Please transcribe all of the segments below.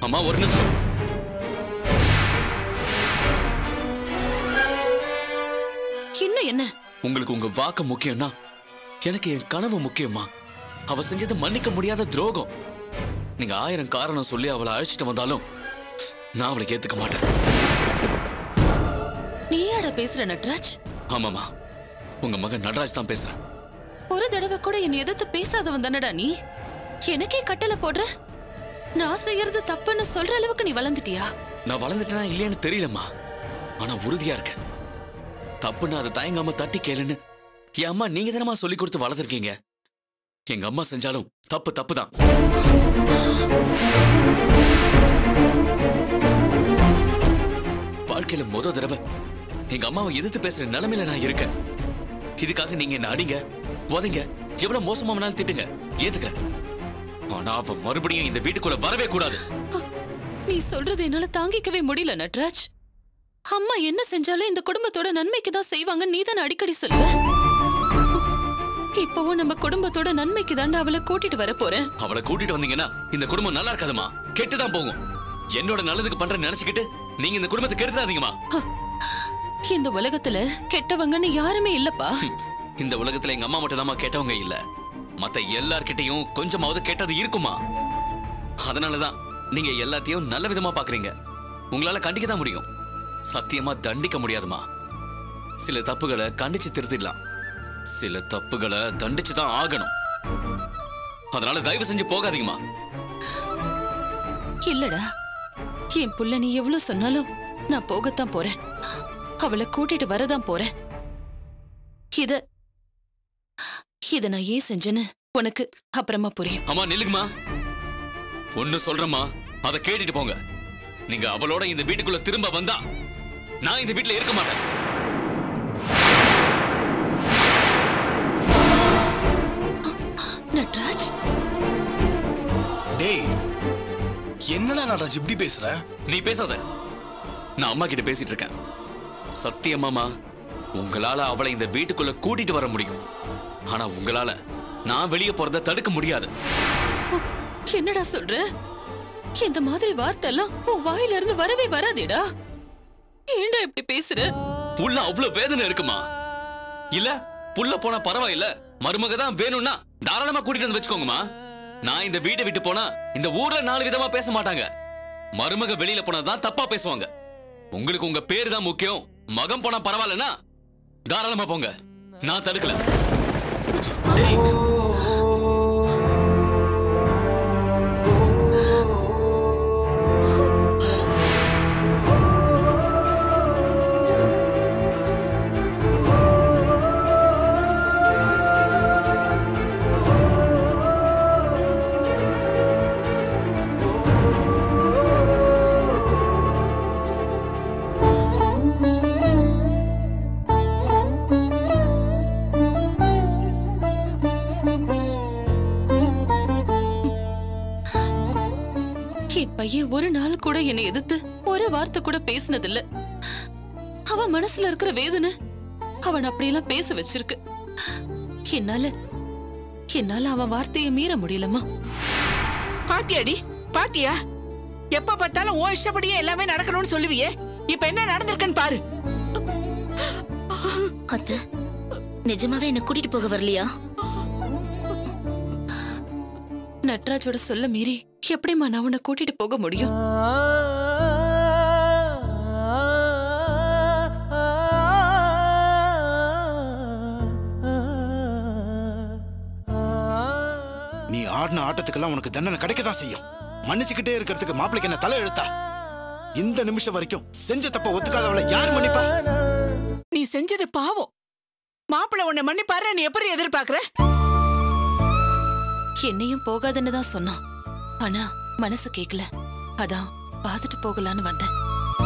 அம்மா ஒரு நிமிஷம் இன்னும் என்ன உங்களுக்கு உங்க வாக்கு முக்கியம்னா எனக்கு என் கனவு முக்கியமா அவ செஞ்சது மன்னிக்க முடியாத துரோகம் நீங்க ஆயிரம் காரணம் சொல்லி அவளை அழைச்சிட்டு வந்தாலும் நான் அவளை ஏத்துக்க மாட்டேன் நீயாடா பேசுற நட்ராஜ் ஆமாமா உங்க மகன் நடராஜ் தான் பேசுறேன் ஒரு தடவை கூட என்னை எதிர்த்து பேசாதவன் தானடா நீ எனக்கே கட்டளை போடுற நான் செய்யறது தப்புன்னு சொல்ற அளவுக்கு நீ வளர்ந்துட்டியா நான் வளர்ந்துட்டேனா இல்லையான்னு தெரியலம்மா ஆனா உறுதியா இருக்கேன் தப்புன்னு அதை தயங்காம தட்டி கேளுன்னு என் அம்மா நீங்க தானமா சொல்லி கொடுத்து வளர்த்துருக்கீங்க எங்க அம்மா செஞ்சாலும் தப்பு தப்பு தான் வாழ்க்கையில முத தடவை எங்க அம்மாவை எதிர்த்து பேசுற நிலைமையில நான் இருக்கேன் இதுக்காக நீங்க என்ன அடிங்க உதைங்க எவ்வளவு மோசமா வேணாலும் திட்டுங்க ஏத்துக்கிறேன் ஆனா அவ மறுபடியும் இந்த வீட்டுக்குள்ள வரவே கூடாது நீ சொல்றது என்னால தாங்கிக்கவே முடியல நட்ராஜ் அம்மா என்ன செஞ்சாலும் இந்த குடும்பத்தோட நன்மைக்கு தான் செய்வாங்க நீ தானே அடிக்கடி சொல்லுவ இப்பவும் நம்ம குடும்பத்தோட நன்மைக்கு தாண்டா அவளை கூட்டிட்டு வர போறேன் அவளை கூட்டிட்டு வந்தீங்கன்னா இந்த குடும்பம் நல்லா இருக்காதுமா கெட்டுதான் போகும் என்னோட நல்லதுக்கு பண்றேன்னு நினைச்சுக்கிட்டு நீங்க இந்த குடும்பத்தை கெடுத்துறாதீங்கம்மா இந்த உலகத்துல கெட்டவங்கன்னு யாருமே இல்லப்பா ஹம், இந்த உலகத்துல எங்க அம்மா மட்டும் தாமா கெட்டவங்க இல்ல மத்த எல்லார்கிட்டயும் கொஞ்சமாவது கெட்டது இருக்குமா அதனாலதான் நீங்க எல்லாத்தையும் நல்ல விதமா பாக்குறீங்க உங்களால கண்டிக்க தான் முடியும் சத்தியமா தண்டிக்க முடியாதுமா சில தப்புகளை கண்டிச்சு திருத்திடலாம் சில தப்புகளை தண்டிச்சு தான் ஆகணும் அதனால தயவு செஞ்சு போகாதீங்கம்மா இல்லடா என் புள்ள நீ எவ்வளவு சொன்னாலும் நான் போகத்தான் போறேன் அவளை கூட்டிட்டு வரதான் போறேன் இத இத நான் ஏன் செஞ்சேன்னு உனக்கு அப்புறமா புரியும் அம்மா நில்லுங்கம்மா ஒண்ணு சொல்றேம்மா அதை கேட்டுட்டு போங்க நீங்க அவளோட இந்த வீட்டுக்குள்ள திரும்ப வந்தா நான் இந்த வீட்டுல இருக்க மாட்டேன் நட்ராஜ் டேய் என்னடா நடராஜ் இப்படி பேசுற நீ பேசாத நான் அம்மா கிட்ட பேசிட்டு இருக்கேன் சத்தியமாமா உங்களால அவளை இந்த வீட்டுக்குள்ள கூட்டிட்டு வர முடியும் ஆனா உங்களால நான் வெளியே போறத தடுக்க முடியாது ஓ, என்னடா சொல்ற இந்த மாதிரி வார்த்தை எல்லாம் உன் வாயில இருந்து வரவே வராதேடா ஏன்டா இப்படி பேசுற உள்ள அவ்வளவு வேதனை இருக்குமா இல்ல புள்ள போனா பரவாயில்ல மருமக தான் வேணும்னா தாராளமா கூட்டிட்டு வந்து வச்சுக்கோங்கம்மா நான் இந்த வீட்டை விட்டு போனா இந்த ஊர்ல நாலு விதமா பேச மாட்டாங்க மருமக வெளியில போனா தான் தப்பா பேசுவாங்க உங்களுக்கு உங்க பேரு தான் முக்கியம் மகம் போனா பரவாயில்லனா தாராளமா போங்க நான் தடுக்கல டேய் என் பையன் ஒரு நாள் கூட என்னை எதிர்த்து ஒரு வார்த்தை கூட பேசினதில்ல அவன் மனசுல இருக்கிற வேதனை அவன் அப்படியெல்லாம் பேச வச்சிருக்கு என்னால என்னால அவன் வார்த்தையை மீற முடியலம்மா பாத்தியாடி பாத்தியா எப்ப பார்த்தாலும் உன் இஷ்டப்படியே எல்லாமே நடக்கணும்னு சொல்லுவியே இப்ப என்ன நடந்திருக்குன்னு பாரு அத்த நிஜமாவே என்ன கூட்டிட்டு போக வரலையா நட்ராஜோட சொல்ல மீறி எப்படிம்மா நான் உன்னை கூட்டிட்டு போக முடியும் நீ ஆடின ஆட்டத்துக்கெல்லாம் உனக்கு தண்டனை கிடைக்க தான் செய்யும் மன்னிச்சுக்கிட்டே இருக்கிறதுக்கு மாப்பிளைக்கு என்ன தலை எழுத்தா இந்த நிமிஷம் வரைக்கும் செஞ்ச தப்ப ஒத்துக்காதவளை யார் மன்னிப்பா நீ செஞ்சது பாவம் மாப்பிள்ளை உன்னை மன்னிப்பாரு நீ எப்படி எதிர்பார்க்கற என்னையும் போகாதுன்னு தான் சொன்னான் ஆனா மனசு கேக்கல அதான் பார்த்துட்டு போகலான்னு வந்தேன்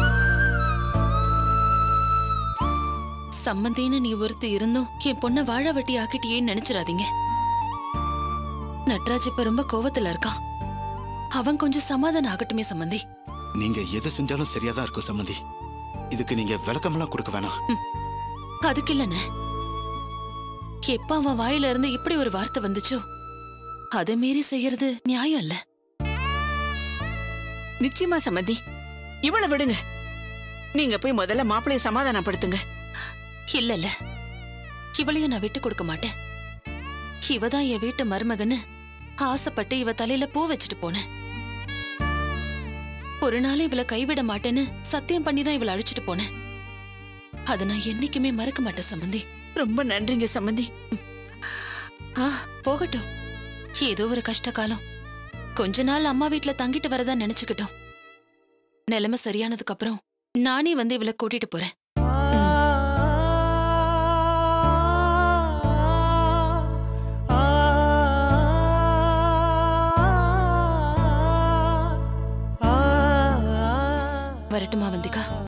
சம்மந்தின்னு நீ ஒருத்தி இருந்தும் என் பொண்ண வாழ வெட்டி ஆக்கிட்டியேன்னு நினைச்சிடாதீங்க நட்ராஜ் இப்ப ரொம்ப கோவத்துல இருக்கான் அவன் கொஞ்சம் சமாதானம் ஆகட்டுமே சம்மந்தி நீங்க எதை செஞ்சாலும் சரியா தான் இருக்கும் சம்மந்தி இதுக்கு நீங்க விளக்கமெல்லாம் கொடுக்க வேணாம் அதுக்கு இல்லண்ணே எப்ப அவன் வாயில இருந்து இப்படி ஒரு வார்த்தை வந்துச்சோ அதை மீறி செய்யறது நியாயம் இல்ல நிச்சயமா சம்மந்தி இவளை விடுங்க நீங்க போய் முதல்ல மாப்பிளைய சமாதானப்படுத்துங்க இல்ல இல்ல இவளையும் நான் விட்டு கொடுக்க மாட்டேன் இவ தான் என் வீட்டு மருமகன்னு ஆசைப்பட்டு இவ தலையில பூ வச்சுட்டு போனேன் ஒரு நாள் இவளை கைவிட மாட்டேன்னு சத்தியம் பண்ணி தான் இவளை அழிச்சிட்டு போனேன் அதை நான் என்னைக்குமே மறக்க மாட்டேன் சம்பந்தி ரொம்ப நன்றிங்க சம்மந்தி ஆ போகட்டும் ஏதோ ஒரு கஷ்ட காலம் கொஞ்ச நாள் அம்மா வீட்ல தங்கிட்டு வரதா நினைச்சுக்கிட்டோம் நிலைமை சரியானதுக்கு அப்புறம் நானே வந்து இவளை கூட்டிட்டு போறேன் வரட்டுமா வந்திகா